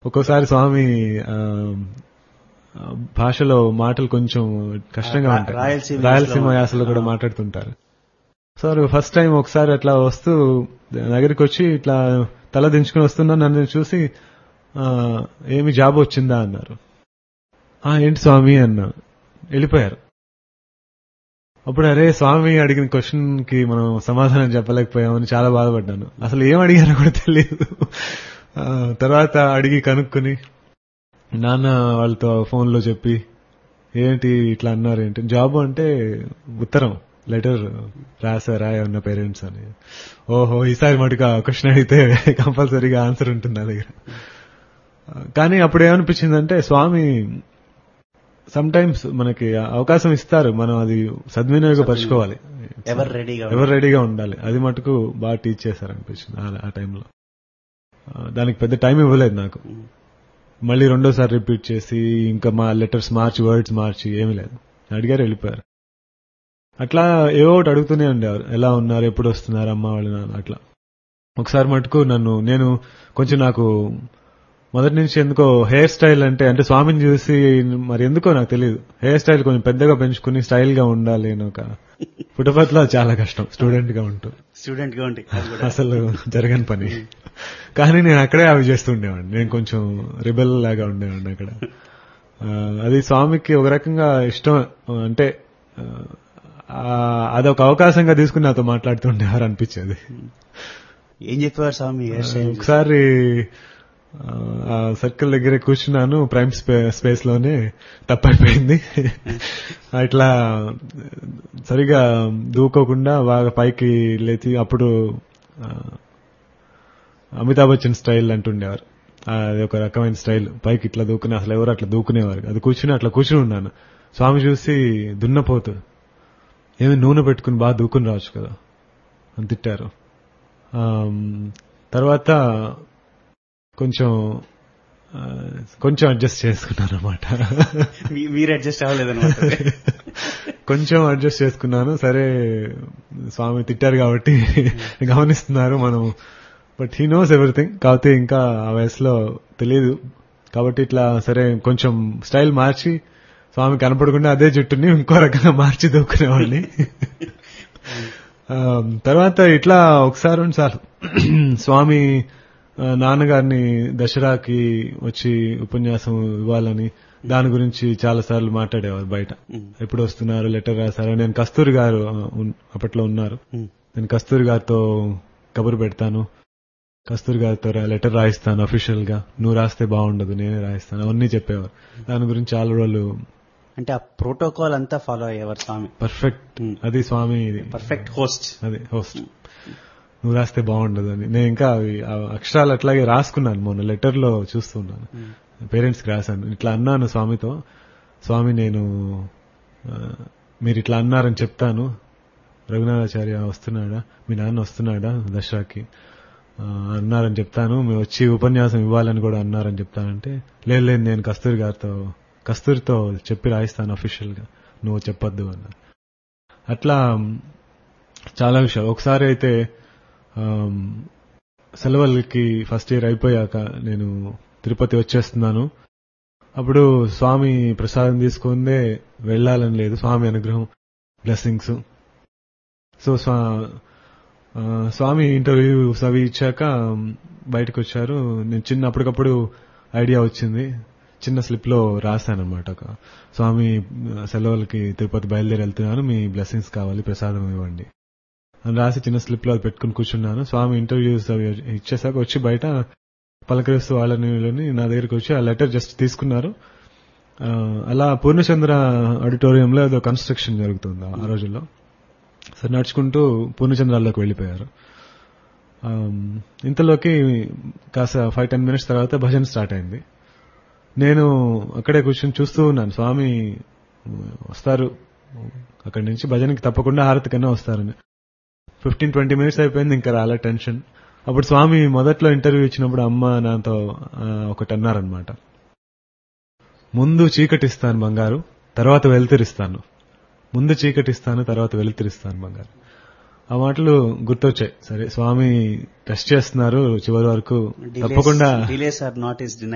ఒక్కోసారి స్వామి ఆ, ఆ, భాషలో మాటలు కొంచెం కష్టంగా రా- ఉంటాయి రాయలసీమ రాయలసీమ యాసలో- యాసలో కూడా ఆ. మాట్లాడుతుంటారు సార్ ఫస్ట్ టైం ఒకసారి అట్లా వస్తూ దగ్గరికి వచ్చి ఇట్లా తల దించుకుని వస్తున్నా నన్ను చూసి ఆ, ఏమి జాబ్ వచ్చిందా అన్నారు "ఆ, ఏంటి స్వామి అన్నా వెళ్ళిపోయారు అప్పుడు అరే స్వామి అడిగిన క్వశ్చన్ కి మనం సమాధానం చెప్పలేకపోయామని చాలా బాధపడ్డాను అసలు ఏం అడిగారో కూడా తెలియదు ఆ, తర్వాత అడిగి కనుక్కుని నాన్న వాళ్ళతో ఫోన్ లో చెప్పి ఏంటి ఇట్లా అన్నారు ఏంటి జాబ్ అంటే ఉత్తరం లెటర్ రాసారా ఏమన్నా పేరెంట్స్ అని ఓహో ఈసారి మటుకు క్వశ్చన్ అడిగితే కంపల్సరీగా ఆన్సర్ ఉంటుంది నా దగ్గర ఆ, కానీ అప్పుడు ఏమనిపించిందంటే స్వామి సమ్ టైమ్స్ మనకి అవకాశం ఇస్తారు మనం అది సద్వినియోగపరచుకోవాలి ఎవరు రెడీగా ఎవరు రెడీగా ఉండాలి అది మటుకు బాగా టీచ్ చేశారు అనిపించింది ఆ- ఆ టైంలో ఆ, దానికి పెద్ద టైం ఇవ్వలేదు నాకు మళ్ళీ రెండోసారి రిపీట్ చేసి ఇంకా మా లెటర్స్ మార్చి వర్డ్స్ మార్చి ఏమీ లేదు అడిగారు వెళ్ళిపోయారు అట్లా ఏవో ఒకటి అడుగుతూనే ఉండేవారు ఎలా ఉన్నారు ఎప్పుడు వస్తున్నారు అమ్మ వాళ్ళు నాన్న అట్లా ఒకసారి మటుకు నన్ను నేను కొంచెం నాకు మొదటి నుంచి ఎందుకో హెయిర్ స్టైల్ అంటే అంటే స్వామిని చూసి మరి ఎందుకో నాకు తెలియదు హెయిర్ స్టైల్ కొంచెం పెద్దగా పెంచుకుని స్టైల్ గా ఉండాలి అని ఒక పుటపట్ల చాలా కష్టం స్టూడెంట్ గా ఉంటూ స్టూడెంట్ గా ఉంటే అది కూడా. అసలు జరగని పని కానీ నేను అక్కడే అవి చేస్తుండేవాడిని నేను కొంచెం రిబెల్ లాగా ఉండేవాడిని అక్కడ ఆ, అది స్వామికి ఒక రకంగా ఇష్టం అంటే ఆ, అదొక అవకాశంగా తీసుకుని నాతో మాట్లాడుతుండేవారు అనిపించేది ఏం చెప్పేవారు స్వామి హెయిర్ స్టైల్ చూసి? ఒకసారి ఆ సర్కిల్ దగ్గర కూర్చున్నాను ప్రైమ్ స్పే- స్పేస్ లోనే తప్పైపోయింది అట్లా సరిగా దూకోకుండా బాగా పైకి లేచి అప్పుడు ఆ, అమితాబ్ బచ్చన్ స్టైల్ అంటుండేవారు అది ఒక రకమైన స్టైల్ పైకి ఇట్లా దూకుని అసలు ఎవరు అట్లా దూకునేవారు అది కూర్చుని అట్లా కూర్చుని ఉన్నాను స్వామి చూసి దున్నపోతు ఏమి నూనె పెట్టుకుని బాగా దూకుని రావచ్చు కదా అని తిట్టారు ఆమ్, తర్వాత కొంచెం ఆ, కొంచెం అడ్జస్ట్ చేసుకున్నాను అనమాట మీ- మీరు అడ్జస్ట్ అవ్వలేదన్నమాట కొంచెం అడ్జస్ట్ చేసుకున్నాను సరే స్వామి తిట్టారు కాబట్టి గమనిస్తున్నారు మనం బట్ హీ నోస్ ఎవ్రీథింగ్ కాకపోతే ఇంకా ఆ వయసులో తెలియదు కాబట్టి ఇట్లా సరే కొంచెం స్టైల్ మార్చి స్వామి కనపడకుండా అదే జుట్టుని ఇంకో రకంగా మార్చి దూకునేవాడిని ఆ, తర్వాత ఇట్లా ఒకసారి రెండు సార్లు స్వామి ఆ, నాన్నగారిని దసరాకి వచ్చి ఉపన్యాసం ఇవ్వాలని దాని గురించి చాలా సార్లు మాట్లాడేవారు బయట ఎప్పుడు వస్తున్నారు లెటర్ రాశారు నేను కస్తూరి గారు ఆ, ఉన్- అప్పట్లో ఉన్నారు నేను కస్తూరి గారితో కబురు పెడతాను కస్తూరి గారితో రా- లెటర్ రాయిస్తాను అఫీషియల్ గా నువ్వు రాస్తే బాగుండదు నేనే రాయిస్తాను అవన్నీ చెప్పేవారు దాని గురించి చాలా రోజులు అంటే ఆ ప్రోటోకాల్ అంతా ఫాలో అయ్యేవారు స్వామి పర్ఫెక్ట్ Hmm. అది స్వామి ఇది పర్ఫెక్ట్ హోస్ట్ అదే హోస్ట్ నువ్వు రాస్తే బాగుండదు అని నేను ఇంకా అవి ఆ అక్షరాలు అట్లాగే రాసుకున్నాను మొన్న లెటర్ లో చూస్తున్నాను పేరెంట్స్ కి రాశాను ఇట్లా అన్నాను స్వామితో స్వామి నేను ఆ, మీరు ఇట్లా అన్నారని చెప్తాను రఘునాథాచార్య వస్తున్నాడా మీ నాన్న వస్తున్నాడా దసరాకి ఆ, అన్నారని చెప్తాను మీరు వచ్చి ఉపన్యాసం ఇవ్వాలని కూడా అన్నారని చెప్తానంటే లేదు లేదు నేను కస్తూరి గారితో కస్తూరితో చెప్పి రాయిస్తాను అఫీషియల్ గా నువ్వు చెప్పొద్దు అన్నారు అట్లా చాలా విషయాలు ఒకసారి అయితే ఆమ్, సెలవులకి ఫస్ట్ ఇయర్ అయిపోయాక నేను తిరుపతి వచ్చేస్తున్నాను అప్పుడు స్వామి ప్రసాదం తీసుకుందే వెళ్ళాలని లేదు స్వామి అనుగ్రహం బ్లెస్సింగ్స్ సో స్వా- ఆ, స్వామి ఇంటర్వ్యూస్ అవి ఇచ్చాక బయటకు వచ్చారు నేను చిన్న అప్పటికప్పుడు ఐడియా వచ్చింది చిన్న స్లిప్ లో రాశాను అనమాట ఒక స్వామి ఆ, సెలవులకి తిరుపతి బయలుదేరి వెళ్తున్నాను మీ బ్లెస్సింగ్స్ కావాలి ప్రసాదం ఇవ్వండి అని రాసి చిన్న స్లిప్ లో అది పెట్టుకుని కూర్చున్నాను స్వామి ఇంటర్వ్యూస్ అవి ఇచ్చేసాక వచ్చి బయట పలకరిస్తూ వాళ్ళని వీళ్ళని నా దగ్గరికి వచ్చి ఆ లెటర్ జస్ట్ తీసుకున్నారు ఆ, అలా పూర్ణచంద్ర ఆడిటోరియంలో ఏదో కన్స్ట్రక్షన్ జరుగుతుంది ఆ రోజుల్లో సరే నడుచుకుంటూ పూర్ణచంద్రాల్లోకి వెళ్ళిపోయారు ఆమ్, ఇంతలోకి కాస్త ఫైవ్ టెన్ మినిట్స్ తర్వాత భజన స్టార్ట్ అయింది నేను అక్కడే కూర్చొని చూస్తూ ఉన్నాను స్వామి వస్తారు అక్కడి నుంచి భజనకి తప్పకుండా హారతి కన్నా వస్తారని ఫిఫ్టీన్ ట్వంటీ మినిట్స్ అయిపోయింది ఇంకా రాలే టెన్షన్ అప్పుడు స్వామి మొదట్లో ఇంటర్వ్యూ ఇచ్చినప్పుడు అమ్మ నాతో ఆ, ఒకటి అన్నారనమాట ముందు చీకటిస్తాను బంగారు తర్వాత వెలుతురిస్తాను ముందు చీకటిస్తాను తర్వాత వెలుతురిస్తాను బంగారు ఆ మాటలు గుర్తొచ్చాయి సరే స్వామి టెస్ట్ చేస్తున్నారు చివరి వరకు తప్పకుండా డిలేస్ ఆర్ నాట్ ఇస్